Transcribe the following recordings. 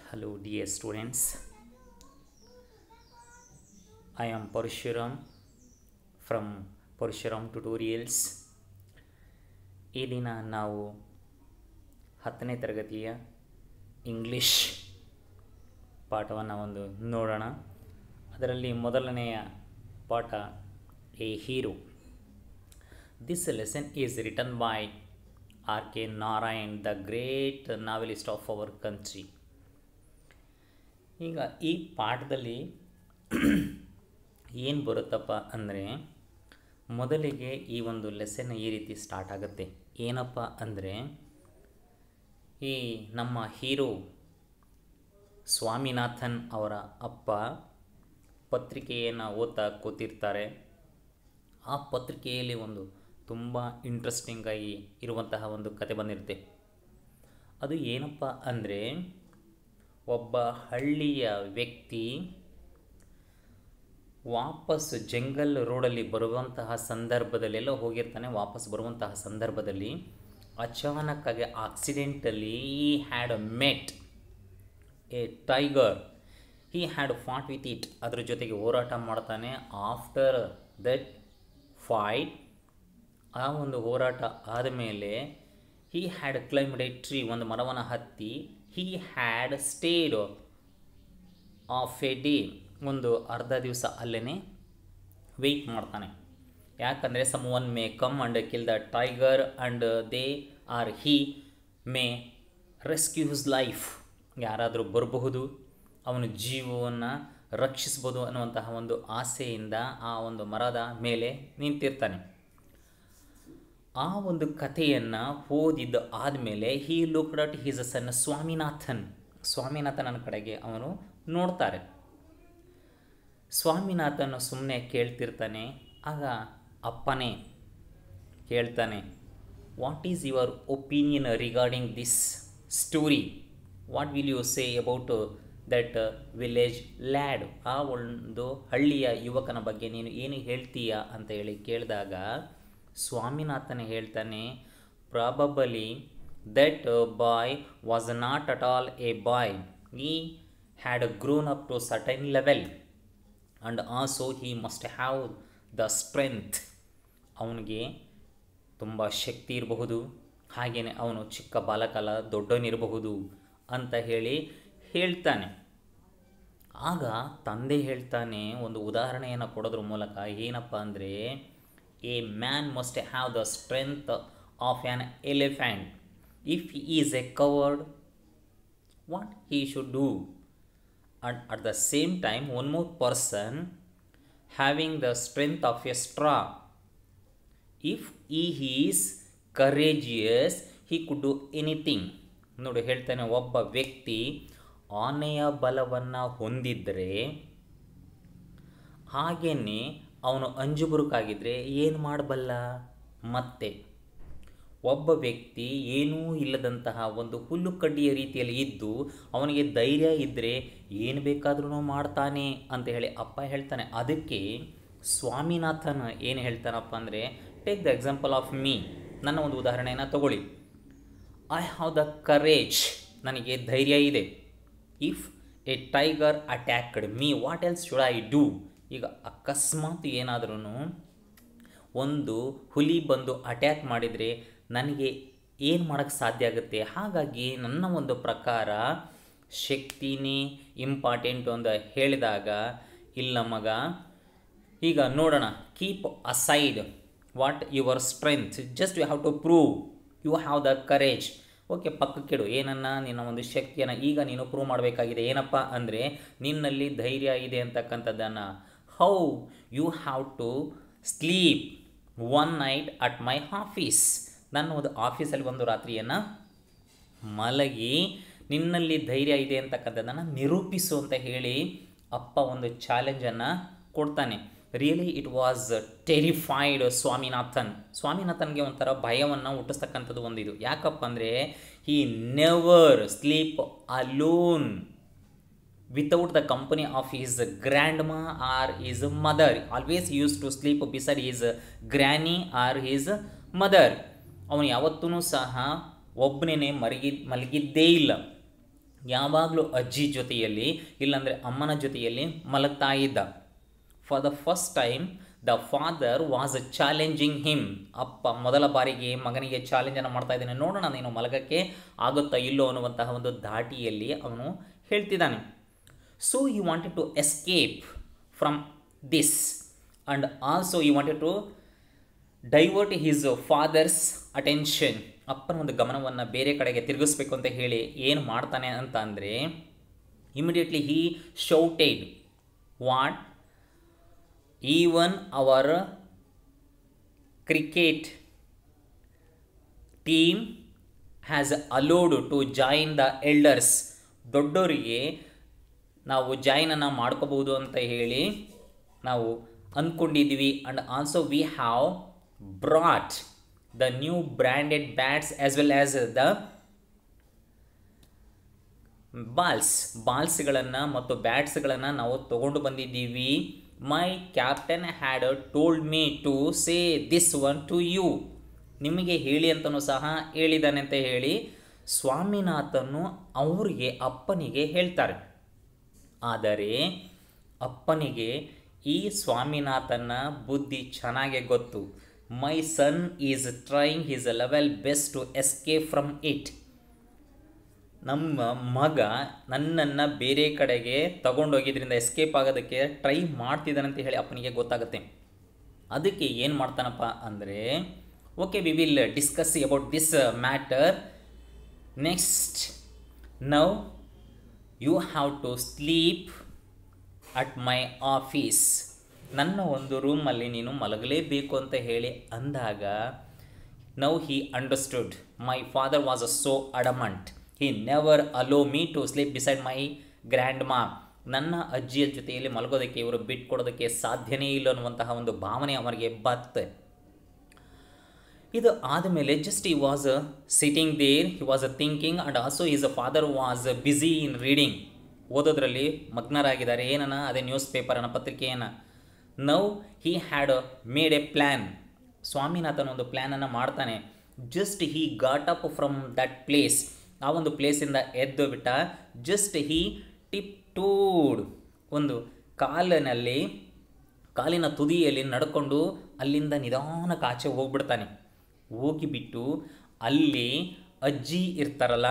Hello, dear students. I am Parshuram from Parshuram Tutorials. ಈ ದಿನ ನಾವು ಹತ್ತನೇ ತರಗತಿಯ ಇಂಗ್ಲಿಷ್ ಪಾಠವನ್ನು ಒಂದು ನೋಡೋಣ ಅದರಲ್ಲಿ ಮೊದಲನೆಯ ಪಾಠ a hero this lesson is written by R K Narayan the great novelist of our country ಈಗ ಈ ಪಾಠದಲ್ಲಿ ಏನು ಬರುತ್ತಪ್ಪ ಅಂದರೆ ಮೊದಲಿಗೆ ಈ ಒಂದು ಲೆಸನ್ ಈ ರೀತಿ ಸ್ಟಾರ್ಟ್ ಆಗುತ್ತೆ ಏನಪ್ಪ ಅಂದರೆ ಈ ನಮ್ಮ ಹೀರೋ ಸ್ವಾಮಿನಾಥನ್ ಅವರ ಅಪ್ಪ ಪತ್ರಿಕೆಯನ್ನು ಓದ್ತಾ ಕೂತಿರ್ತಾರೆ ಆ ಪತ್ರಿಕೆಯಲ್ಲಿ ಒಂದು ತುಂಬ ಇಂಟ್ರೆಸ್ಟಿಂಗಾಗಿ ಇರುವಂತಹ ಒಂದು ಕತೆ ಬಂದಿರುತ್ತೆ ಅದು ಏನಪ್ಪ ಅಂದರೆ ಒಬ್ಬ ಹಳ್ಳಿಯ ವ್ಯಕ್ತಿ ವಾಪಸ್ ಜಂಗಲ್ ರೋಡಲ್ಲಿ ಬರುವಂತಹ ಸಂದರ್ಭದಲ್ಲೆಲ್ಲ ಹೋಗಿರ್ತಾನೆ ವಾಪಸ್ ಬರುವಂತಹ ಸಂದರ್ಭದಲ್ಲಿ ಅಚಾನಕ್ಕಾಗಿ accidentally he had met a tiger he had fought with it ಅದ್ರ ಜೊತೆಗೆ ಹೋರಾಟ ಮಾಡ್ತಾನೆ ಆಫ್ಟರ್ ದಟ್ ಫೈಟ್ ಆ ಒಂದು ಹೋರಾಟ ಆದಮೇಲೆ he had climbed a tree ಒಂದು ಮರವನ್ನು ಹತ್ತಿ he had stayed half a day ಒಂದು ಅರ್ಧ ದಿವಸ ಅಲ್ಲೇ ವೆಯ್ಟ್ ಮಾಡ್ತಾನೆ ಯಾಕಂದರೆ someone may come and kill the tiger and they or he may rescue his life ಯಾರಾದರೂ ಬರಬಹುದು ಅವನ ಜೀವವನ್ನು ರಕ್ಷಿಸ್ಬೋದು ಅನ್ನುವಂತಹ ಒಂದು ಆಸೆಯಿಂದ ಆ ಒಂದು ಮರದ ಮೇಲೆ ನಿಂತಿರ್ತಾನೆ ಆ ಒಂದು ಕಥೆಯನ್ನು ಓದಿದ್ದು ಆದಮೇಲೆ he looked at his uh son Swaminathan ಸ್ವಾಮಿನಾಥನನ ಕಡೆಗೆ ಅವನು ನೋಡ್ತಾರೆ ಸ್ವಾಮಿನಾಥನ್ ಸುಮ್ಮನೆ ಕೇಳ್ತಿರ್ತಾನೆ ಆಗ ಅಪ್ಪನೇ ಕೇಳ್ತಾನೆ what is your opinion regarding this story what will you say about that village lad ಆ ಒಂದು ಹಳ್ಳಿಯ ಯುವಕನ ಬಗ್ಗೆ ನೀನು ಏನು ಹೇಳ್ತೀಯಾ ಅಂತ ಹೇಳಿ ಕೇಳಿದಾಗ ಸ್ವಾಮಿನಾಥನ್ ಹೇಳ್ತಾನೆ probably that boy was not at all a boy he had grown up to certain level and also he must have the strength ಅವನಿಗೆ ತುಂಬ ಶಕ್ತಿ ಇರಬಹುದು ಹಾಗೆಯೇ ಅವನು ಚಿಕ್ಕ ಬಾಲಕಾಲ ದೊಡ್ಡವನಿರಬಹುದು ಅಂತ ಹೇಳಿ ಹೇಳ್ತಾನೆ ಆಗ ತಂದೆ ಹೇಳ್ತಾನೆ ಒಂದು ಉದಾಹರಣೆಯನ್ನು ಕೊಡೋದ್ರ ಮೂಲಕ ಏನಪ್ಪ ಅಂದರೆ a man must have the strength of an elephant if he's a coward what he should do and at the same time one more person having the strength of a straw if he is courageous he could do anything ನೋಡಿ ಹೇಳ್ತಾನೆ ಒಬ್ಬ ವ್ಯಕ್ತಿ ಆನೆಯ ಬಲವನ್ನು ಹೊಂದಿದ್ದರೆ ಹಾಗೆಯೇ ಅವನು ಅಂಜುಬುರುಕಾಗಿದ್ದರೆ ಏನು ಮಾಡಬಲ್ಲ ಮತ್ತೆ ಒಬ್ಬ ವ್ಯಕ್ತಿ ಏನೂ ಇಲ್ಲದಂತಹ ಒಂದು ಹುಲ್ಲು ಕಡ್ಡಿಯ ರೀತಿಯಲ್ಲಿ ಇದ್ದು ಅವನಿಗೆ ಧೈರ್ಯ ಇದ್ದರೆ ಏನು ಬೇಕಾದ್ರೂ ಮಾಡ್ತಾನೆ ಅಂತ ಹೇಳಿ ಅಪ್ಪ ಹೇಳ್ತಾನೆ ಅದಕ್ಕೆ ಸ್ವಾಮಿನಾಥನ್ ಏನು ಹೇಳ್ತಾನಪ್ಪ ಅಂದರೆ take the example of me ನನ್ನ ಒಂದು ಉದಾಹರಣೆಯನ್ನು ತಗೊಳ್ಳಿ ಐ ಹ್ಯಾವ್ ದ ಕರೇಜ್ ನನಗೆ ಧೈರ್ಯ ಇದೆ if a tiger attacked me what else should I do ಈಗ ಅಕಸ್ಮಾತ್ ಏನಾದ್ರೂ ಒಂದು ಹುಲಿ ಬಂದು ಅಟ್ಯಾಕ್ ಮಾಡಿದರೆ ನನಗೆ ಏನು ಮಾಡೋಕ್ಕೆ ಸಾಧ್ಯ ಆಗುತ್ತೆ ಹಾಗಾಗಿ ನನ್ನ ಒಂದು ಪ್ರಕಾರ ಶಕ್ತಿನೇ ಇಂಪಾರ್ಟೆಂಟು ಅಂತ ಹೇಳಿದಾಗ ಇಲ್ಲ ಮಗ ಈಗ ನೋಡೋಣ keep aside what your strength just you have to prove you have the courage okay ಪಕ್ಕಕ್ಕಿಡು ಏನನ್ನ ನಿನ್ನ ಒಂದು ಶಕ್ತಿಯನ್ನು ಈಗ ನೀನು ಪ್ರೂವ್ ಮಾಡಬೇಕಾಗಿದೆ ಏನಪ್ಪ ಅಂದರೆ ನಿನ್ನಲ್ಲಿ ಧೈರ್ಯ ಇದೆ ಅಂತಕ್ಕಂಥದ್ದನ್ನು how you have to sleep one night at my office ನನ್ನ ಒಂದು ಆಫೀಸಲ್ಲಿ ಒಂದು ರಾತ್ರಿಯನ್ನು ಮಲಗಿ ನಿನ್ನಲ್ಲಿ ಧೈರ್ಯ ಇದೆ ಅಂತಕ್ಕಂಥದ್ದನ್ನು ನಿರೂಪಿಸು ಅಂತ ಹೇಳಿ ಅಪ್ಪ ಒಂದು ಚಾಲೆಂಜನ್ನು ಕೊಡ್ತಾನೆ really it was terrified Swaminathan ಸ್ವಾಮಿನಾಥನ್ಗೆ ಒಂಥರ ಭಯವನ್ನು ಹುಟ್ಟಿಸ್ತಕ್ಕಂಥದ್ದು ಒಂದು ಇದು ಯಾಕಪ್ಪ ಅಂದರೆ he never sleep alone without the company of his grandma or his mother always use to sleep beside his granny or his mother ಅವನು ಯಾವತ್ತೂ ಸಹ ಒಬ್ಬನೇ ಮಲಗಿ ಮಲಗಿದ್ದೇ ಇಲ್ಲ ಯಾವಾಗಲೂ ಅಜ್ಜಿ ಜೊತೆಯಲ್ಲಿ ಇಲ್ಲಾಂದರೆ ಅಮ್ಮನ ಜೊತೆಯಲ್ಲಿ ಮಲಗ್ತಾ ಇದ್ದ for the first time the father was challenging him ಅಪ್ಪ ಮೊದಲ ಬಾರಿಗೆ ಮಗನಿಗೆ ಚಾಲೆಂಜನ್ನು ಮಾಡ್ತಾ ಇದ್ದಾನೆ ನೋಡೋಣ ನೀನು ಮಲಗಕ್ಕೆ ಆಗುತ್ತಾ ಇಲ್ಲೋ ಅನ್ನುವಂತಹ ಒಂದು ಧಾಟಿಯಲ್ಲಿ ಅವನು ಹೇಳ್ತಿದ್ದಾನೆ so you wanted to escape from this and also you wanted to divert his father's attention ಅಪ್ಪನ ಒಂದು ಗಮನವನ್ನು ಬೇರೆ ಕಡೆಗೆ ತಿರುಗಿಸ್ಬೇಕು ಅಂತ ಹೇಳಿ ಏನು ಮಾಡ್ತಾನೆ ಅಂತ ಅಂದರೆ immediately he shouted what even our cricket team has allowed to join the elders ದೊಡ್ಡವರಿಗೆ ನಾವು ಜಾಯಿನನ್ನು ಮಾಡ್ಕೋಬೋದು ಅಂತ ಹೇಳಿ ನಾವು ಅಂದ್ಕೊಂಡಿದ್ದೀವಿ and also we have brought the new branded bats as well as the balls ಬಾಲ್ಸ್ಗಳನ್ನು ಮತ್ತು ಬ್ಯಾಟ್ಸ್ಗಳನ್ನು ನಾವು ತಗೊಂಡು ಬಂದಿದ್ದೀವಿ my captain had told me to say this one to you ನಿಮಗೆ ಹೇಳಿ ಅಂತಲೂ ಸಹ ಹೇಳಿದ್ದಾನೆ ಅಂತ ಹೇಳಿ ಸ್ವಾಮಿನಾಥನು ಅವರಿಗೆ ಅಪ್ಪನಿಗೆ ಹೇಳ್ತಾರೆ ಆದರೆ ಅಪ್ಪನಿಗೆ ಈ ಸ್ವಾಮಿನಾಥನ ಬುದ್ಧಿ ಚೆನ್ನಾಗೆ ಗೊತ್ತು my son is trying his level best to escape from it ನಮ್ಮ ಮಗ ನನ್ನನ್ನು ಬೇರೆ ಕಡೆಗೆ ತಗೊಂಡೋಗಿದ್ರಿಂದ ಎಸ್ಕೇಪ್ ಆಗೋದಕ್ಕೆ ಟ್ರೈ ಮಾಡ್ತಿದ್ದಾನೆ ಅಂತ ಹೇಳಿ ಅಪ್ಪನಿಗೆ ಗೊತ್ತಾಗುತ್ತೆ ಅದಕ್ಕೆ ಏನು ಮಾಡ್ತಾನಪ್ಪ ಅಂದರೆ okay we will discuss about this matter next now you have to sleep at my office ನನ್ನ ಒಂದು ರೂಮಲ್ಲಿ ನೀನು ಮಲಗಲೇಬೇಕು ಅಂತ ಹೇಳಿ ಅಂದಾಗ now he understood my father was uh so adamant he never allow me to sleep beside my grandma ನನ್ನ ಅಜ್ಜಿಯ ಜೊತೆಯಲ್ಲಿ ಮಲಗೋದಕ್ಕೆ ಇವರು ಬಿಟ್ಕೊಡೋದಕ್ಕೆ ಸಾಧ್ಯನೇ ಇಲ್ಲ ಅನ್ನುವಂತಹ ಒಂದು ಭಾವನೆ ಅವರಿಗೆ ಬತ್ತೆ ಇದು ಆದಮೇಲೆ just he was sitting there he was uh thinking and also his uh father was busy in reading ಓದೋದ್ರಲ್ಲಿ ಮಗ್ನರಾಗಿದ್ದಾರೆ ಏನನ ಅದೇ ನ್ಯೂಸ್ ಪೇಪರನ್ನ ಪತ್ರಿಕೆಯನ್ನು now he had made a plan Swaminathan ಒಂದು ಪ್ಲ್ಯಾನನ್ನು ಮಾಡ್ತಾನೆ just he got up from that place ಆ ಒಂದು ಪ್ಲೇಸಿಂದ ಎದ್ದು ಬಿಟ್ಟ ಜಸ್ಟ್ ಹಿ ಟಿಪ್ ಟೂಡ್ ಒಂದು ಕಾಲಿನಲ್ಲಿ ಕಾಲಿನ ತುದಿಯಲ್ಲಿ ನಡ್ಕೊಂಡು ಅಲ್ಲಿಂದ ನಿಧಾನಕ್ಕೆ ಆಚೆ ಹೋಗ್ಬಿಡ್ತಾನೆ ಹೋಗಿಬಿಟ್ಟು ಅಲ್ಲಿ ಅಜ್ಜಿ ಇರ್ತಾರಲ್ಲ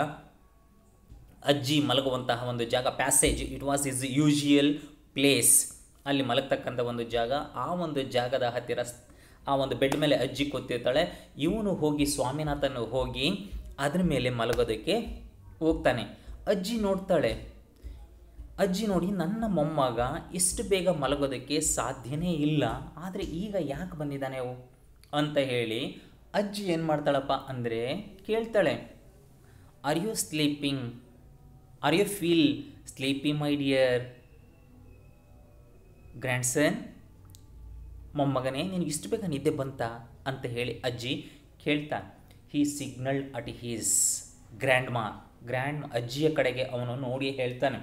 ಅಜ್ಜಿ ಮಲಗುವಂತಹ ಒಂದು ಜಾಗ passage it was his usual place ಅಲ್ಲಿ ಮಲಗ್ತಕ್ಕಂಥ ಒಂದು ಜಾಗ ಆ ಒಂದು ಜಾಗದ ಹತ್ತಿರ ಆ ಒಂದು ಬೆಡ್ ಮೇಲೆ ಅಜ್ಜಿ ಕೂತಿರ್ತಾಳೆ ಇವನು ಹೋಗಿ ಸ್ವಾಮಿನಾಥನ್ ಹೋಗಿ ಅದ್ರ ಮೇಲೆ ಮಲಗೋದಕ್ಕೆ ಹೋಗ್ತಾನೆ ಅಜ್ಜಿ ನೋಡ್ತಾಳೆ ಅಜ್ಜಿ ನೋಡಿ ನನ್ನ ಮೊಮ್ಮಗ ಇಷ್ಟು ಬೇಗ ಮಲಗೋದಕ್ಕೆ ಸಾಧ್ಯನೇ ಇಲ್ಲ ಆದರೆ ಈಗ ಯಾಕೆ ಬಂದಿದ್ದಾನೆ ಅವು ಅಂತ ಹೇಳಿ ಅಜ್ಜಿ ಏನು ಮಾಡ್ತಾಳಪ್ಪ ಅಂದರೆ ಕೇಳ್ತಾಳೆ are you sleeping are you feel sleepy my dear grandson ಮೊಮ್ಮಗನೇ ನಿನಗೆ ಇಷ್ಟು ಬೇಗ ನಿದ್ದೆ ಬಂತಾ ಅಂತ ಹೇಳಿ ಅಜ್ಜಿ ಕೇಳ್ತಾ he signal at his grandma grand ಅಜ್ಜಿಯ ಕಡೆಗೆ ಅವನು ನೋಡಿ ಹೇಳ್ತಾನೆ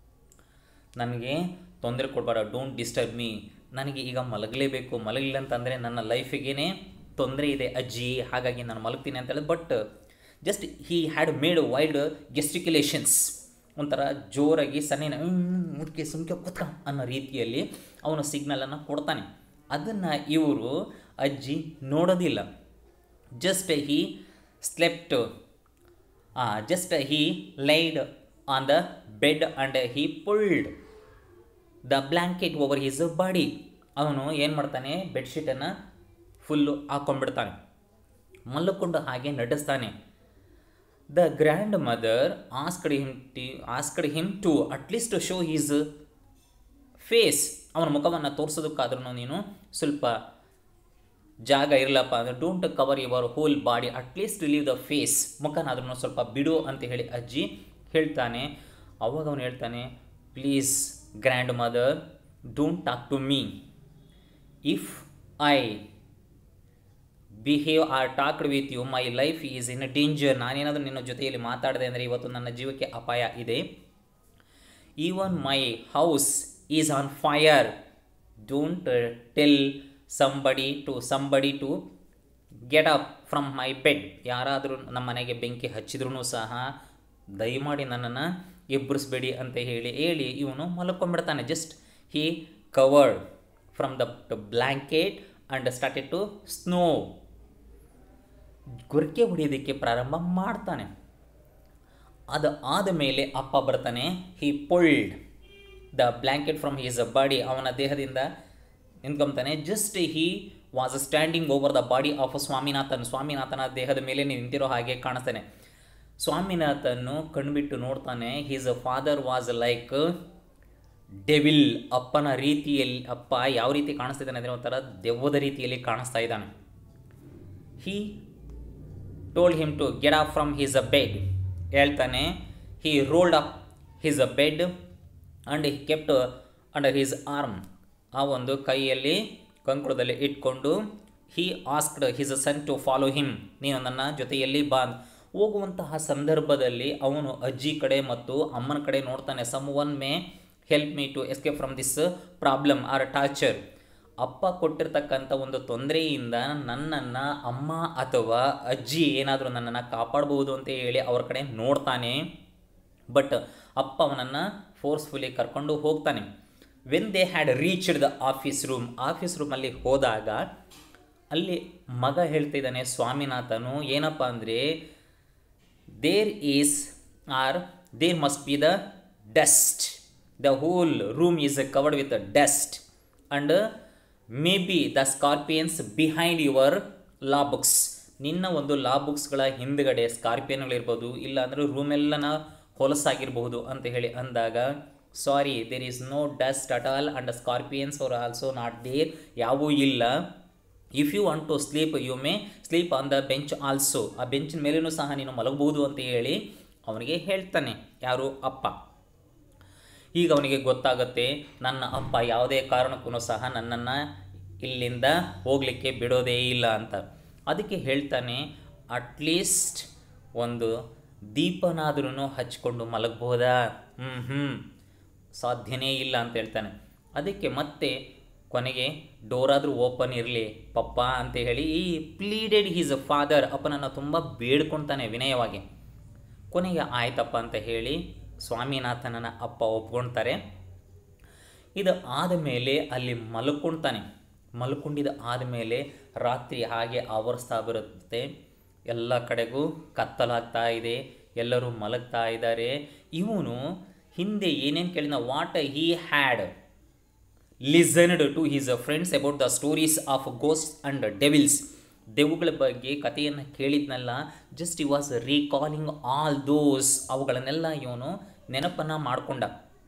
ನನಗೆ ತೊಂದರೆ ಕೊಡಬೇಡ ಡೋಂಟ್ ಡಿಸ್ಟರ್ಬ್ ಮೀ ನನಗೆ ಈಗ ಮಲಗಲೇಬೇಕು ಮಲಗಲಿಲ್ಲ ಅಂತಂದರೆ ನನ್ನ ಲೈಫಿಗೇ ತೊಂದರೆ ಇದೆ ಅಜ್ಜಿ ಹಾಗಾಗಿ ನಾನು ಮಲಗ್ತೀನಿ ಅಂತ ಹೇಳಿದ್ but just he had made wild gesticulations ಒಂಥರ ಜೋರಾಗಿ ಸನ್ನಿನ ಮುಟ್ಕೆ ಸುಮ್ಕೆ ಕೂತ್ಕ ಅನ್ನೋ ರೀತಿಯಲ್ಲಿ ಅವನು ಸಿಗ್ನಲನ್ನು ಕೊಡ್ತಾನೆ ಅದನ್ನು ಇವರು ಅಜ್ಜಿ ನೋಡೋದಿಲ್ಲ just he slept just he lied on the bed and he pulled the blanket over his body ಅವನು ಏನು ಮಾಡ್ತಾನೆ ಬೆಡ್ಶೀಟನ್ನು ಫುಲ್ಲು ಹಾಕ್ಕೊಂಡ್ಬಿಡ್ತಾನೆ ಮಲ್ಕೊಂಡು ಹಾಗೆ ನಡೆಸ್ತಾನೆ the grandmother asked him ಟಿ asked him to at least show his face ಅವನ ಮುಖವನ್ನು ತೋರಿಸೋದಕ್ಕಾದ್ರೂ ನೀನು ಸ್ವಲ್ಪ ಜಾಗ ಇರಲಪ್ಪ ಅಂದರೆ don't cover your whole body at least leave the face ಮುಖನಾದ್ರೂ ಸ್ವಲ್ಪ ಬಿಡು ಅಂತ ಹೇಳಿ ಅಜ್ಜಿ ಹೇಳ್ತಾನೆ ಅವಾಗ ಅವನು ಹೇಳ್ತಾನೆ please grandmother don't talk to me if I behave or talked with you my life is in danger ನಾನೇನಾದರೂ ನಿನ್ನ ಜೊತೆಯಲ್ಲಿ ಮಾತಾಡಿದೆ ಅಂದರೆ ಇವತ್ತು ನನ್ನ ಜೀವಕ್ಕೆ ಅಪಾಯ ಇದೆ even my house is on fire don't tell somebody to somebody to get up from my bed ಯಾರಾದರೂ ನಮ್ಮ ಮನೆಗೆ ಬೆಂಕಿ ಹಚ್ಚಿದ್ರೂ ಸಹ ದಯಮಾಡಿ ನನ್ನನ್ನು ಎಬ್ಬರಿಸ್ಬೇಡಿ ಅಂತ ಹೇಳಿ ಹೇಳಿ ಇವನು ಮಲ್ಕೊಂಡ್ಬಿಡ್ತಾನೆ just he covered from the blanket and started to snore ಗೊರಕೆ ಹೊಡೆಯೋದಕ್ಕೆ ಪ್ರಾರಂಭ ಮಾಡ್ತಾನೆ ಅದು ಆದ ಮೇಲೆ ಅಪ್ಪ ಬರ್ತಾನೆ he pulled the blanket from his body ಅವನ ದೇಹದಿಂದ ನಿಂತ್ಕೊಂತಾನೆ just he was standing over the body of Swaminathan ಸ್ವಾಮಿನಾಥನ ದೇಹದ ಮೇಲೆ ನಿಂತಿರೋ ಹಾಗೆ ಕಾಣಿಸ್ತಾನೆ ಸ್ವಾಮಿನಾಥನ್ನು ಕಣ್ಬಿಟ್ಟು ನೋಡ್ತಾನೆ his father was like devil ಅಪ್ಪನ ರೀತಿಯಲ್ಲಿ ಅಪ್ಪ ಯಾವ ರೀತಿ ಕಾಣಿಸ್ತಿದ್ದಾನೆ ಅಂದರೆ ಒಂಥರ ದೆವ್ವದ ರೀತಿಯಲ್ಲಿ ಕಾಣಿಸ್ತಾ ಇದ್ದಾನೆ he told him to get off from his uh bed ಹೇಳ್ತಾನೆ he rolled up his uh bed and he kept under his arm ಆ ಒಂದು ಕೈಯಲ್ಲಿ ಕಂಕುಳದಲ್ಲಿ ಇಟ್ಕೊಂಡು he asked his son to follow him ನೀನು ನನ್ನ ಜೊತೆಯಲ್ಲಿ ಬಾ ಹೋಗುವಂತಹ ಸಂದರ್ಭದಲ್ಲಿ ಅವನು ಅಜ್ಜಿ ಕಡೆ ಮತ್ತು ಅಮ್ಮನ ಕಡೆ ನೋಡ್ತಾನೆ someone may help me to escape from this problem or torture ಅಪ್ಪ ಕೊಟ್ಟಿರ್ತಕ್ಕಂಥ ಒಂದು ತೊಂದರೆಯಿಂದ ನನ್ನನ್ನು ಅಮ್ಮ ಅಥವಾ ಅಜ್ಜಿ ಏನಾದರೂ ನನ್ನನ್ನು ಕಾಪಾಡ್ಬೋದು ಅಂತ ಹೇಳಿ ಅವ್ರ ಕಡೆ ನೋಡ್ತಾನೆ ಬಟ್ ಅಪ್ಪ ಅವನನ್ನು ಫೋರ್ಸ್ಫುಲಿ ಕರ್ಕೊಂಡು ಹೋಗ್ತಾನೆ when they had reached the office room office ರೂಮಲ್ಲಿ ಹೋದಾಗ ಅಲ್ಲಿ ಮಗ ಹೇಳ್ತಿದ್ದಾನೆ ಸ್ವಾಮಿನಾಥನು ಏನಪ್ಪ ಅಂದರೆ there is or there must be the dust the whole room is covered with dust and may be the scorpions behind your law books ನಿನ್ನ ಒಂದು ಲಾ ಬುಕ್ಸ್ಗಳ ಹಿಂದ್ಗಡೆ ಸ್ಕಾರ್ಪಿಯನ್ಗಳಿರ್ಬೋದು ಇಲ್ಲ ಅಂದರೆ ರೂಮೆಲ್ಲನ ಹೊಲಸಾಗಿರಬಹುದು ಅಂತ ಹೇಳಿ ಅಂದಾಗ sorry there is no dust at all and scorpions are also not there ಯಾವೂ ಇಲ್ಲ if you want to sleep you may sleep on the bench also ಆ ಬೆಂಚಿನ ಮೇಲೂ ಸಹ ನೀನು ಮಲಗಬಹುದು ಅಂತ ಹೇಳಿ ಅವನಿಗೆ ಹೇಳ್ತಾನೆ ಯಾರು ಅಪ್ಪ ಈಗ ಅವನಿಗೆ ಗೊತ್ತಾಗುತ್ತೆ ನನ್ನ ಅಪ್ಪ ಯಾವುದೇ ಕಾರಣಕ್ಕೂ ಸಹ ನನ್ನನ್ನು ಇಲ್ಲಿಂದ ಹೋಗಲಿಕ್ಕೆ ಬಿಡೋದೇ ಇಲ್ಲ ಅಂತ ಅದಕ್ಕೆ ಹೇಳ್ತಾನೆ ಅಟ್ಲೀಸ್ಟ್ ಒಂದು ದೀಪನಾದ್ರೂ ಹಚ್ಕೊಂಡು ಮಲಗ್ಬೋದಾ ಹ್ಞೂ ಹ್ಞೂ ಸಾಧ್ಯನೇ ಇಲ್ಲ ಅಂತ ಹೇಳ್ತಾನೆ ಅದಕ್ಕೆ ಮತ್ತೆ ಕೊನೆಗೆ ಡೋರಾದರೂ ಓಪನ್ ಇರಲಿ ಪಪ್ಪ ಅಂತ ಹೇಳಿ ಈ ಪ್ಲೀಡೆಡ್ ಹೀಸ್ ಫಾದರ್ ಅಪ್ಪನನ್ನು ತುಂಬ ಬೇಡ್ಕೊಳ್ತಾನೆ ವಿನಯವಾಗಿ ಕೊನೆಗೆ ಆಯ್ತಪ್ಪ ಅಂತ ಹೇಳಿ ಸ್ವಾಮಿನಾಥನನ ಅಪ್ಪ ಒಪ್ಕೊಳ್ತಾರೆ ಇದು ಆದ ಮೇಲೆ ಅಲ್ಲಿ ಮಲ್ಕೊಳ್ತಾನೆ ಮಲ್ಕೊಂಡಿದ ಆದಮೇಲೆ ರಾತ್ರಿ ಹಾಗೆ ಆವರಿಸ್ತಾ ಬರುತ್ತೆ ಎಲ್ಲ ಕಡೆಗೂ ಕತ್ತಲಾಗ್ತಾ ಇದೆ ಎಲ್ಲರೂ ಮಲಗ್ತಾ ಇದ್ದಾರೆ ಇವನು ಹಿಂದೆ ಏನೇನು ಕೇಳಿದ what he had listened to his friends about the stories of ghost and devils ದೆವ್ವಗಳ ಬಗ್ಗೆ ಕಥೆಯನ್ನು ಕೇಳಿದ್ನಲ್ಲ just he was recalling all those ಅವುಗಳನ್ನೆಲ್ಲ ಇವನು ನೆನಪನ್ನು ಮಾಡಿಕೊಂಡ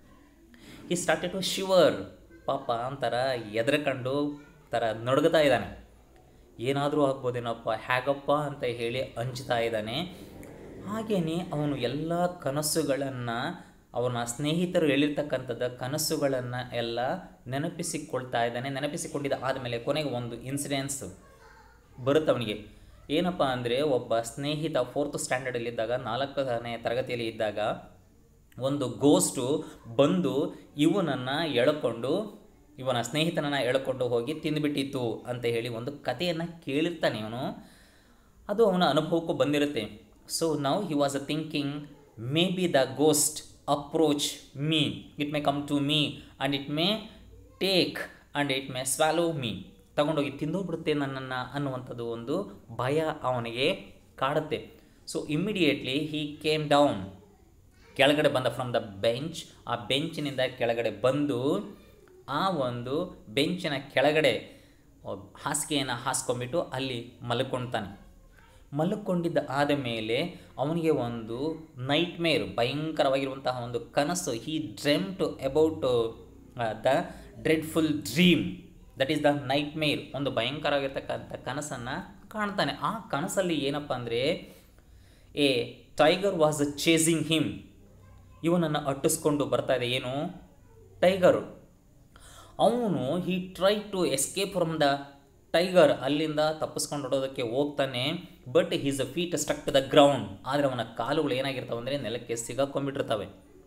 ಈ ಸ್ಟಾರ್ಟೆಡ್ ಟು ಶಿವರ್ ಪಾಪ ಒಂಥರ ಎದ್ರಕಂಡು ಥರ ನಡುಗ್ತಾ ಇದ್ದಾನೆ ಏನಾದರೂ ಆಗ್ಬೋದೇನಪ್ಪ ಹೇಗಪ್ಪ ಅಂತ ಹೇಳಿ ಅಂಜ್ತಾ ಇದ್ದಾನೆ ಹಾಗೆಯೇ ಅವನು ಎಲ್ಲ ಕನಸುಗಳನ್ನು ಅವನ ಸ್ನೇಹಿತರು ಹೇಳಿರ್ತಕ್ಕಂಥದ್ದು ಕನಸುಗಳನ್ನು ಎಲ್ಲ ನೆನಪಿಸಿಕೊಳ್ತಾ ಇದ್ದಾನೆ ನೆನಪಿಸಿಕೊಂಡಿದ್ದ ಆದಮೇಲೆ ಕೊನೆಗೆ ಒಂದು ಇನ್ಸಿಡೆನ್ಸ್ ಬರುತ್ತೆ ಅವನಿಗೆ ಏನಪ್ಪ ಅಂದರೆ ಒಬ್ಬ ಸ್ನೇಹಿತ ಫೋರ್ತ್ ಸ್ಟ್ಯಾಂಡರ್ಡಲ್ಲಿದ್ದಾಗ ನಾಲ್ಕನೇ ತರಗತಿಯಲ್ಲಿ ಇದ್ದಾಗ ಒಂದು ಗೋಸ್ಟು ಬಂದು ಇವನನ್ನು ಎಳ್ಕೊಂಡು ಇವನ ಸ್ನೇಹಿತನನ್ನು ಎಳ್ಕೊಂಡು ಹೋಗಿ ತಿಂದುಬಿಟ್ಟಿತ್ತು ಅಂತ ಹೇಳಿ ಒಂದು ಕಥೆಯನ್ನು ಕೇಳಿರ್ತಾನೆ ಇವನು ಅದು ಅವನ ಅನುಭವಕ್ಕೂ ಬಂದಿರುತ್ತೆ so now he was uh thinking may be the ghost approach me it may come to me and it may take and it may swallow me ತಗೊಂಡೋಗಿ ತಿಂದೋಗ್ಬಿಡುತ್ತೆ ನನ್ನನ್ನು ಅನ್ನುವಂಥದ್ದು ಒಂದು ಭಯ ಅವನಿಗೆ ಕಾಡುತ್ತೆ so immediately he came down ಕೆಳಗಡೆ ಬಂದ ಫ್ರಮ್ ದ ಬೆಂಚ್ ಆ ಬೆಂಚಿನಿಂದ ಕೆಳಗಡೆ ಬಂದು ಆ ಒಂದು ಬೆಂಚಿನ ಕೆಳಗಡೆ ಹಾಸಿಗೆಯನ್ನು ಹಾಸ್ಕೊಂಬಿಟ್ಟು ಅಲ್ಲಿ ಮಲ್ಕೊಳ್ತಾನೆ ಮಲ್ಕೊಂಡಿದ್ದ ಆದ ಮೇಲೆ ಅವನಿಗೆ ಒಂದು ನೈಟ್ ಮೇರ್ ಭಯಂಕರವಾಗಿರುವಂತಹ ಒಂದು ಕನಸು he dreamt to about the dreadful dream that is the nightmare ಒಂದು ಭಯಂಕರವಾಗಿರ್ತಕ್ಕಂಥ ಕನಸನ್ನು ಕಾಣ್ತಾನೆ ಆ ಕನಸಲ್ಲಿ ಏನಪ್ಪ ಅಂದರೆ a tiger was chasing him ಇವನನ್ನು ಅಟ್ಟಿಸ್ಕೊಂಡು ಬರ್ತಾ ಇದೆ ಏನು ಟೈಗರು ಅವನು he try to escape from the tiger ಅಲ್ಲಿಂದ ತಪ್ಪಿಸ್ಕೊಂಡು ಹೊಡೋದಕ್ಕೆ ಹೋಗ್ತಾನೆ but his uh feet stuck to the ground ಆದರೆ ಅವನ ಕಾಲುಗಳು ಏನಾಗಿರ್ತವೆ ಅಂದರೆ ನೆಲಕ್ಕೆ ಸಿಗಾಕೊಂಡ್ಬಿಟ್ಟಿರ್ತವೆ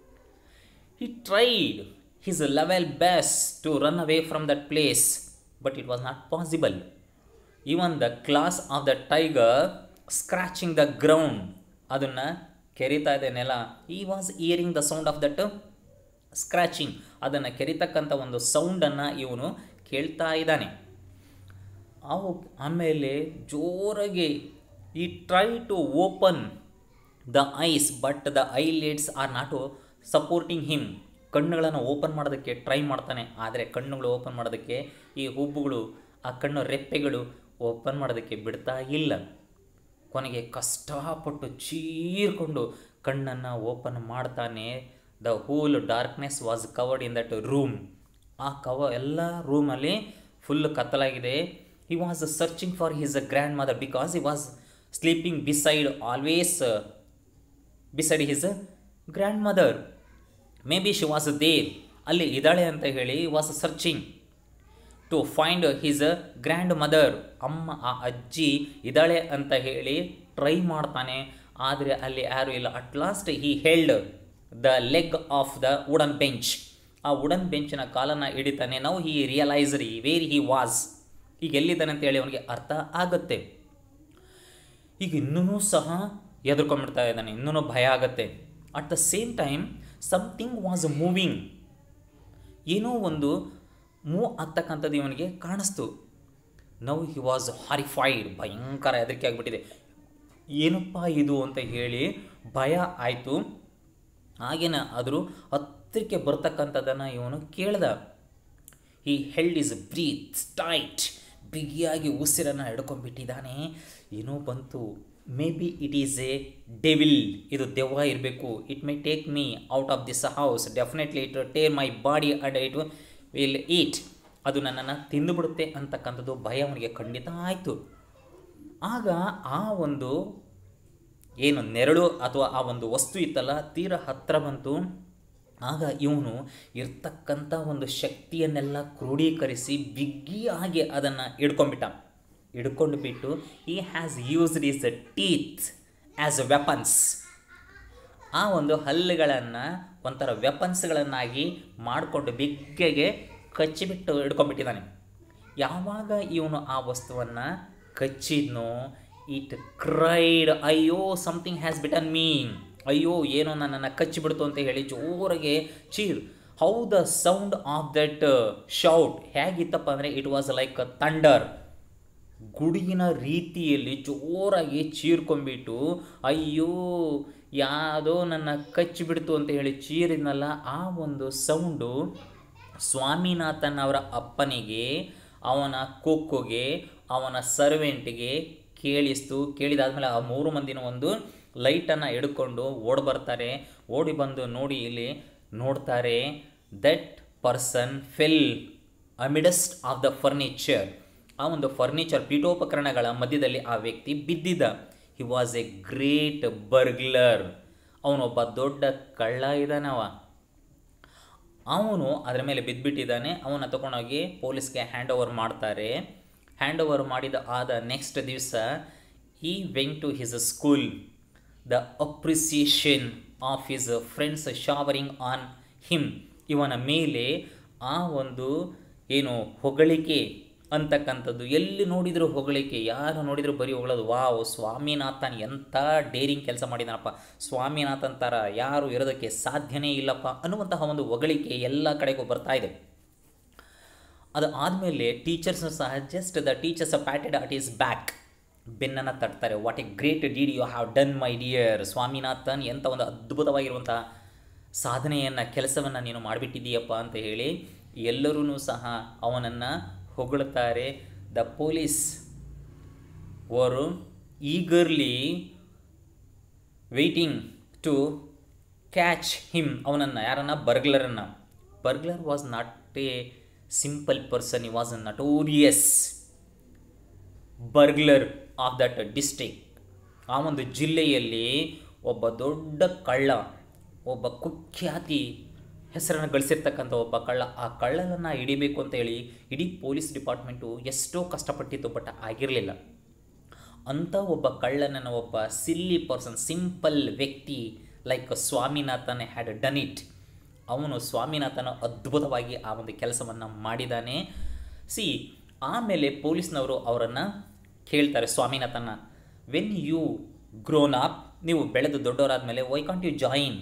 he tried his level best to run away from that place but it was not possible even the claws of the tiger scratching the ground ಅದನ್ನು ಕೆರಿತಾ ಇದೆ ನೆಲ he was hearing the sound of that scratching ಅದನ್ನು ಕೆರಿತಕ್ಕಂಥ ಒಂದು ಸೌಂಡನ್ನು ಇವನು ಕೇಳ್ತಾ ಇದ್ದಾನೆ ಅವು ಆಮೇಲೆ ಜೋರಾಗಿ he try to open the eyes but the eyelids are not supporting him ಕಣ್ಣುಗಳನ್ನು ಓಪನ್ ಮಾಡೋದಕ್ಕೆ ಟ್ರೈ ಮಾಡ್ತಾನೆ ಆದರೆ ಕಣ್ಣುಗಳು ಓಪನ್ ಮಾಡೋದಕ್ಕೆ ಈ ಹುಬ್ಬುಗಳು ಆ ಕಣ್ಣು ರೆಪ್ಪೆಗಳು ಓಪನ್ ಮಾಡೋದಕ್ಕೆ ಬಿಡ್ತಾ ಇಲ್ಲ ಕೊನೆಗೆ ಕಷ್ಟಪಟ್ಟು ಚೀರ್ಕೊಂಡು ಕಣ್ಣನ್ನು ಓಪನ್ ಮಾಡ್ತಾನೆ the whole darkness was covered in that room ಆ ಕವ ಎಲ್ಲ ರೂಮಲ್ಲಿ ಫುಲ್ ಕತ್ತಲಾಗಿದೆ he was searching for his grandmother because he was sleeping beside always beside his grandmother may be she was there ಅಲ್ಲಿ ಇದ್ದಾಳೆ ಅಂತ ಹೇಳಿ was searching to find his grandmother ಅಮ್ಮ ಆ ಅಜ್ಜಿ ಇದ್ದಾಳೆ ಅಂತ ಹೇಳಿ ಟ್ರೈ ಮಾಡ್ತಾನೆ ಆದರೆ ಅಲ್ಲಿ ಯಾರೂ ಇಲ್ಲ at last he held the leg of the wooden bench ಆ ವುಡನ್ ಬೆಂಚಿನ ಕಾಲನ್ನು ಹಿಡಿತಾನೆ ನಾವು he realized where he was ಈಗ ಎಲ್ಲಿದ್ದಾನೆ ಅಂತ ಹೇಳಿ ಅವನಿಗೆ ಅರ್ಥ ಆಗುತ್ತೆ ಈಗ ಇನ್ನೂ ಸಹ ಎದುರ್ಕೊಂಡ್ಬಿಡ್ತಾ ಇದ್ದಾನೆ ಇನ್ನೂ ಭಯ ಆಗತ್ತೆ at the same time something was moving ಏನೋ ಒಂದು ಮೂವ್ ಆಗ್ತಕ್ಕಂಥದ್ದು ಇವನಿಗೆ ಕಾಣಿಸ್ತು ನೌ ಹಿ ವಾಸ್ ಹಾರಿಫೈಡ್ ಭಯಂಕರ ಹೆದರಿಕೆ ಆಗಿಬಿಟ್ಟಿದೆ ಏನಪ್ಪ ಇದು ಅಂತ ಹೇಳಿ ಭಯ ಆಯಿತು ಹಾಗೇನ ಆದರೂ ಹತ್ತಿರಕ್ಕೆ ಬರ್ತಕ್ಕಂಥದ್ದನ್ನು ಇವನು ಕೇಳ್ದ ಈ ಹೆಲ್ಡ್ ಇಸ್ ಬ್ರೀತ್ ಟೈಟ್ ಬಿಗಿಯಾಗಿ ಉಸಿರನ್ನು ಹಿಡ್ಕೊಂಡ್ಬಿಟ್ಟಿದ್ದಾನೆ ಏನೋ ಬಂತು may be it is a devil ಇದು ದೆವ್ವ ಇರಬೇಕು it may take me out of this house definitely it tear my body and it will eat ಅದು ನನ್ನನ್ನು ತಿಂದುಬಿಡುತ್ತೆ ಅಂತಕ್ಕಂಥದ್ದು ಭಯ ಅವನಿಗೆ ಖಂಡಿತ ಆಯಿತು ಆಗ ಆ ಒಂದು ಏನು ನೆರಳು ಅಥವಾ ಆ ಒಂದು ವಸ್ತು ಇತ್ತಲ್ಲ ತೀರ ಹತ್ತಿರ ಬಂತು ಆಗ ಇವನು ಇರ್ತಕ್ಕಂಥ ಒಂದು ಶಕ್ತಿಯನ್ನೆಲ್ಲ ಕ್ರೋಢೀಕರಿಸಿ ಬಿಗ್ಗಿಯಾಗಿ ಅದನ್ನು ಹಿಡ್ಕೊಂಡ್ಬಿಟ್ಟ ಹಿಡ್ಕೊಂಡು ಬಿಟ್ಟು he has used his teeth as weapons ಆ ಒಂದು ಹಲ್ಲುಗಳನ್ನು ಒಂಥರ ವೆಪನ್ಸ್ಗಳನ್ನಾಗಿ ಮಾಡಿಕೊಂಡು ಬಿಗ್ಗೆಗೆ ಕಚ್ಚಿಬಿಟ್ಟು ಹಿಡ್ಕೊಂಡ್ಬಿಟ್ಟಿದ್ದಾನೆ ಯಾವಾಗ ಇವನು ಆ ವಸ್ತುವನ್ನು ಕಚ್ಚಿದ್ನೋ ಇಟ್ ಕ್ರೈಡ್ ಅಯ್ಯೋ ಸಮಥಿಂಗ್ ಹ್ಯಾಸ್ ಬಿಟನ್ ಮೀ ಅಯ್ಯೋ ಏನೋ ನನ್ನನ್ನು ಕಚ್ಚಿಬಿಡ್ತು ಅಂತ ಹೇಳಿ ಜೋರಾಗೆ ಚೀರ್ how the sound of that shout ಹೇಗಿತ್ತಪ್ಪ ಅಂದರೆ ಇಟ್ ವಾಸ್ ಲೈಕ್ ಥಂಡರ್ ಗುಡುಗಿನ ರೀತಿಯಲ್ಲಿ ಜೋರಾಗಿ ಚೀರ್ಕೊಂಬಿಟ್ಟು ಅಯ್ಯೋ ಯಾವುದೋ ನನ್ನ ಕಚ್ಚಿಬಿಡ್ತು ಅಂತ ಹೇಳಿ ಚೀರಿದ್ನಲ್ಲ ಆ ಒಂದು ಸೌಂಡು ಸ್ವಾಮಿನಾಥನ್ ಅವರ ಅಪ್ಪನಿಗೆ ಅವನ ಕೊಕ್ಕೋಗೆ ಅವನ ಸರ್ವೆಂಟ್ಗೆ ಕೇಳಿಸ್ತು ಕೇಳಿದಾದ್ಮೇಲೆ ಆ ಮೂರು ಮಂದಿನ ಒಂದು ಲೈಟನ್ನು ಹಿಡ್ಕೊಂಡು ಓಡಿ ಬರ್ತಾರೆ ಓಡಿ ಬಂದು ನೋಡಿ ಇಲ್ಲಿ ನೋಡ್ತಾರೆ that person fell amidst of the furniture ಆ ಒಂದು ಫರ್ನಿಚರ್ ಪೀಠೋಪಕರಣಗಳ ಮಧ್ಯದಲ್ಲಿ ಆ ವ್ಯಕ್ತಿ ಬಿದ್ದಿದ್ದ he was a great burglar ಅವನೊಬ್ಬ ದೊಡ್ಡ ಕಳ್ಳ ಇದ್ದಾನವ ಅವನು ಅದರ ಮೇಲೆ ಬಿದ್ದುಬಿಟ್ಟಿದ್ದಾನೆ ಅವನ ತಗೊಂಡೋಗಿ ಪೊಲೀಸ್ಗೆ ಹ್ಯಾಂಡ್ ಓವರ್ ಮಾಡ್ತಾರೆ ಹ್ಯಾಂಡ್ ಓವರ್ ಮಾಡಿದ ಆದ ನೆಕ್ಸ್ಟ್ ದಿವಸ he went to his school the appreciation of his friends showering on him ಇವನ ಮೇಲೆ ಆ ಒಂದು ಏನು ಹೊಗಳಿಕೆ ಅಂತಕ್ಕಂಥದ್ದು ಎಲ್ಲಿ ನೋಡಿದರೂ ಹೊಗಳಿಕೆ ಯಾರು ನೋಡಿದರೂ ಬರೀ ಹೊಗಳೋದು ವಾವ್ ಸ್ವಾಮಿನಾಥನ್ ಎಂಥ ಡೇರಿಂಗ್ ಕೆಲಸ ಮಾಡಿದಾನಪ್ಪ ಸ್ವಾಮಿನಾಥನ್ ಥರ ಯಾರು ಇರೋದಕ್ಕೆ ಸಾಧ್ಯನೇ ಇಲ್ಲಪ್ಪ ಅನ್ನುವಂತಹ ಒಂದು ಹೊಗಳಿಕೆ ಎಲ್ಲ ಕಡೆಗೂ ಬರ್ತಾ ಇದೆ ಅದು ಆದಮೇಲೆ ಟೀಚರ್ಸ್ನು ಸಹ just the teachers patted at his back ಬೆನ್ನನ್ನು ತಟ್ತಾರೆ what a great deed you have done my dear Swaminathan ಎಂಥ ಒಂದು ಅದ್ಭುತವಾಗಿರುವಂಥ ಸಾಧನೆಯನ್ನು ಕೆಲಸವನ್ನು ನೀನು ಮಾಡಿಬಿಟ್ಟಿದ್ದೀಯಪ್ಪ ಅಂತ ಹೇಳಿ ಎಲ್ಲರೂ ಸಹ ಅವನನ್ನು ಹೊಗಳುತ್ತಾರೆ ದ ಪೊಲೀಸ್ ಅವರು eagerly waiting to catch him ಅವನನ್ನು ಯಾರನ್ನ ಬರ್ಗ್ಲರನ್ನು burglar was not a simple person he was notorious burglar of that district ಆ ಒಂದು ಜಿಲ್ಲೆಯಲ್ಲಿ ಒಬ್ಬ ದೊಡ್ಡ ಕಳ್ಳ ಒಬ್ಬ ಕುಖ್ಯಾತಿ ಹೆಸರನ್ನು ಗಳಿಸಿರ್ತಕ್ಕಂಥ ಒಬ್ಬ ಕಳ್ಳ ಆ ಕಳ್ಳನನ್ನು ಹಿಡಿಬೇಕು ಅಂತ ಹೇಳಿ ಇಡೀ ಪೊಲೀಸ್ ಡಿಪಾರ್ಟ್ಮೆಂಟು ಎಷ್ಟೋ ಕಷ್ಟಪಟ್ಟಿತ್ತು ಬಟ್ ಆಗಿರಲಿಲ್ಲ ಅಂಥ ಒಬ್ಬ ಕಳ್ಳನನ್ನು ಒಬ್ಬ ಸಿಲ್ಲಿ ಪರ್ಸನ್ ಸಿಂಪಲ್ ವ್ಯಕ್ತಿ like Swaminathan had done it ಅವನು ಸ್ವಾಮಿನಾಥನ ಅದ್ಭುತವಾಗಿ ಆ ಒಂದು ಕೆಲಸವನ್ನು ಮಾಡಿದ್ದಾನೆ ಸಿ ಆಮೇಲೆ ಪೊಲೀಸ್ನವರು ಅವರನ್ನು ಕೇಳ್ತಾರೆ ಸ್ವಾಮಿನಾಥನ ವೆನ್ ಯು ಗ್ರೋನ್ ಅಪ್ ನೀವು ಬೆಳೆದು ದೊಡ್ಡವರಾದಮೇಲೆ why can't you join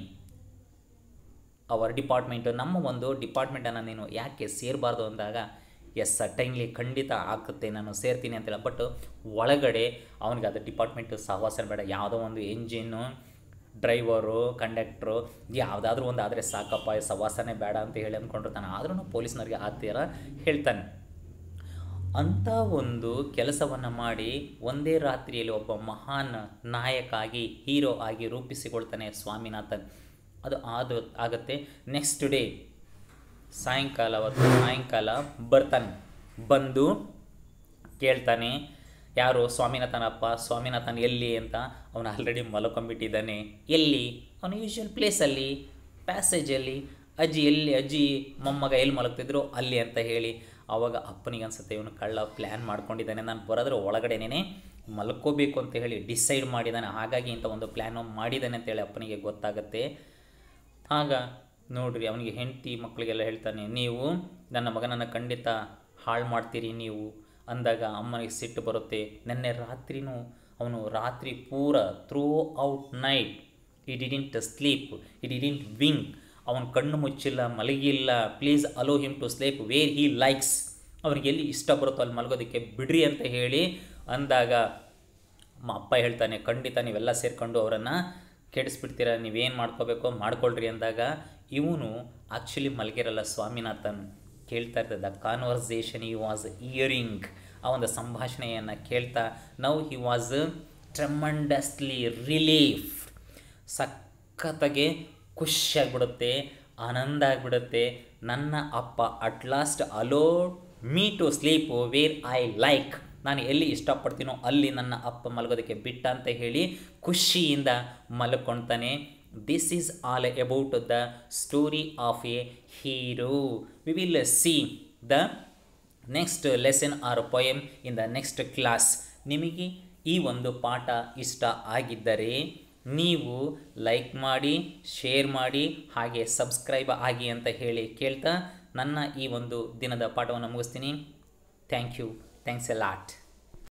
our department ನಮ್ಮ ಒಂದು ಡಿಪಾರ್ಟ್ಮೆಂಟನ್ನು ನೀನು ಯಾಕೆ ಸೇರಬಾರ್ದು ಅಂದಾಗ ಎಸ್ ಸರ್ಟೈನ್ಲಿ ಖಂಡಿತ ಆಗುತ್ತೆ ನಾನು ಸೇರ್ತೀನಿ ಅಂತಿಲ್ಲ ಬಟ್ ಒಳಗಡೆ ಅವನಿಗೆ ಅದು ಡಿಪಾರ್ಟ್ಮೆಂಟು ಸಹವಾಸ ಬೇಡ ಯಾವುದೋ ಒಂದು ಎಂಜಿನ್ನು ಡ್ರೈವರು ಕಂಡಕ್ಟ್ರು ಯಾವುದಾದ್ರೂ ಒಂದು ಆದರೆ ಸಾಕಪ್ಪ ಈ ಸಹವಾಸನೇ ಬೇಡ ಅಂತ ಹೇಳಿ ಅಂದ್ಕೊಂಡಿರ್ತಾನೆ ಆದ್ರೂ ಪೊಲೀಸ್ನವ್ರಿಗೆ ಆ ಥರ ಹೇಳ್ತಾನೆ ಅಂಥ ಒಂದು ಕೆಲಸವನ್ನು ಮಾಡಿ ಒಂದೇ ರಾತ್ರಿಯಲ್ಲಿ ಒಬ್ಬ ಮಹಾನ್ ನಾಯಕ ಆಗಿ ಹೀರೋ ಆಗಿ ರೂಪಿಸಿಕೊಳ್ತಾನೆ ಸ್ವಾಮಿನಾಥನ್ ಅದು ಅದು ಆಗುತ್ತೆ ನೆಕ್ಸ್ಟ್ ಡೇ ಸಾಯಂಕಾಲ ಅವತ್ತು ಸಾಯಂಕಾಲ ಬರ್ತಾನೆ ಬಂದು ಕೇಳ್ತಾನೆ ಯಾರು ಸ್ವಾಮಿನಾಥನಪ್ಪ ಸ್ವಾಮಿನಾಥನ್ ಎಲ್ಲಿ ಅಂತ ಅವನು ಆಲ್ರೆಡಿ ಮಲ್ಕೊಂಡ್ಬಿಟ್ಟಿದ್ದಾನೆ ಎಲ್ಲಿ ಅವನು ಯೂಶ್ವಲ್ ಪ್ಲೇಸಲ್ಲಿ ಪ್ಯಾಸೇಜಲ್ಲಿ ಅಜ್ಜಿ ಎಲ್ಲಿ ಅಜ್ಜಿ ಮೊಮ್ಮಗ ಎಲ್ಲಿ ಮಲಗ್ತಿದ್ರು ಅಲ್ಲಿ ಅಂತ ಹೇಳಿ ಆವಾಗ ಅಪ್ಪನಿಗೆ ಅನ್ಸುತ್ತೆ ಇವನು ಕಳ್ಳ ಪ್ಲ್ಯಾನ್ ಮಾಡ್ಕೊಂಡಿದ್ದಾನೆ ನಾನು ಬರೋದ್ರ ಒಳಗಡೆನೇ ಮಲ್ಕೋಬೇಕು ಅಂತ ಹೇಳಿ ಡಿಸೈಡ್ ಮಾಡಿದ್ದಾನೆ ಹಾಗಾಗಿ ಇಂಥ ಒಂದು ಪ್ಲ್ಯಾನು ಮಾಡಿದ್ದಾನೆ ಅಂತೇಳಿ ಅಪ್ಪನಿಗೆ ಗೊತ್ತಾಗುತ್ತೆ ಆಗ ನೋಡ್ರಿ ಅವನಿಗೆ ಹೆಂಡತಿ ಮಕ್ಕಳಿಗೆಲ್ಲ ಹೇಳ್ತಾನೆ ನೀವು ನನ್ನ ಮಗನನ್ನು ಖಂಡಿತ ಹಾಳು ಮಾಡ್ತೀರಿ ನೀವು ಅಂದಾಗ ಅಮ್ಮನಿಗೆ ಸಿಟ್ಟು ಬರುತ್ತೆ ನಿನ್ನೆ ರಾತ್ರಿನೂ ಅವನು ರಾತ್ರಿ ಪೂರ throughout night he didn't sleep he didn't wink ಅವನ ಕಣ್ಣು ಮುಚ್ಚಿಲ್ಲ ಮಲಗಿಲ್ಲ please allow him to sleep where he likes ಅವ್ರಿಗೆ ಎಲ್ಲಿ ಇಷ್ಟ ಬರುತ್ತೋ ಅಲ್ಲಿ ಮಲಗೋದಕ್ಕೆ ಬಿಡ್ರಿ ಅಂತ ಹೇಳಿ ಅಂದಾಗ ಮ ಅಪ್ಪ ಹೇಳ್ತಾನೆ ಖಂಡಿತ ನೀವೆಲ್ಲ ಸೇರಿಕೊಂಡು ಅವರನ್ನು ಕೆಡಿಸ್ಬಿಡ್ತೀರ ನೀವೇನು ಮಾಡ್ಕೋಬೇಕೋ ಮಾಡ್ಕೊಳ್ರಿ ಅಂದಾಗ ಇವನು ಆ್ಯಕ್ಚುಲಿ ಮಲಗಿರಲ್ಲ ಸ್ವಾಮಿನಾಥನ್ ಕೇಳ್ತಾ ಇರ್ತದೆ the conversation he was hearing ಆ ಒಂದು ಸಂಭಾಷಣೆಯನ್ನು ಕೇಳ್ತಾ now he was tremendously relief ಸಖತ್ತಾಗೆ ಖುಷಿಯಾಗ್ಬಿಡುತ್ತೆ ಆನಂದ ಆಗಿಬಿಡುತ್ತೆ ನನ್ನ ಅಪ್ಪ at last allow me to sleep where I like ನಾನು ಎಲ್ಲಿ ಇಷ್ಟಪಡ್ತೀನೋ ಅಲ್ಲಿ ನನ್ನ ಅಪ್ಪ ಮಲಗೋದಕ್ಕೆ ಬಿಟ್ಟ ಅಂತ ಹೇಳಿ ಖುಷಿಯಿಂದ ಮಲ್ಕೊಳ್ತಾನೆ this is all about the story of a hero we will see the next lesson or poem in the next class ನಿಮಗೆ ಈ ಒಂದು ಪಾಠ ಇಷ್ಟ ಆಗಿದ್ದರೆ ನೀವು ಲೈಕ್ ಮಾಡಿ ಶೇರ್ ಮಾಡಿ ಹಾಗೆ ಸಬ್ಸ್ಕ್ರೈಬ್ ಆಗಿ ಅಂತ ಹೇಳಿ ಕೇಳ್ತಾ ನನ್ನ ಈ ಒಂದು ದಿನದ ಪಾಠವನ್ನು ಮುಗಿಸ್ತೀನಿ thank you thanks a lot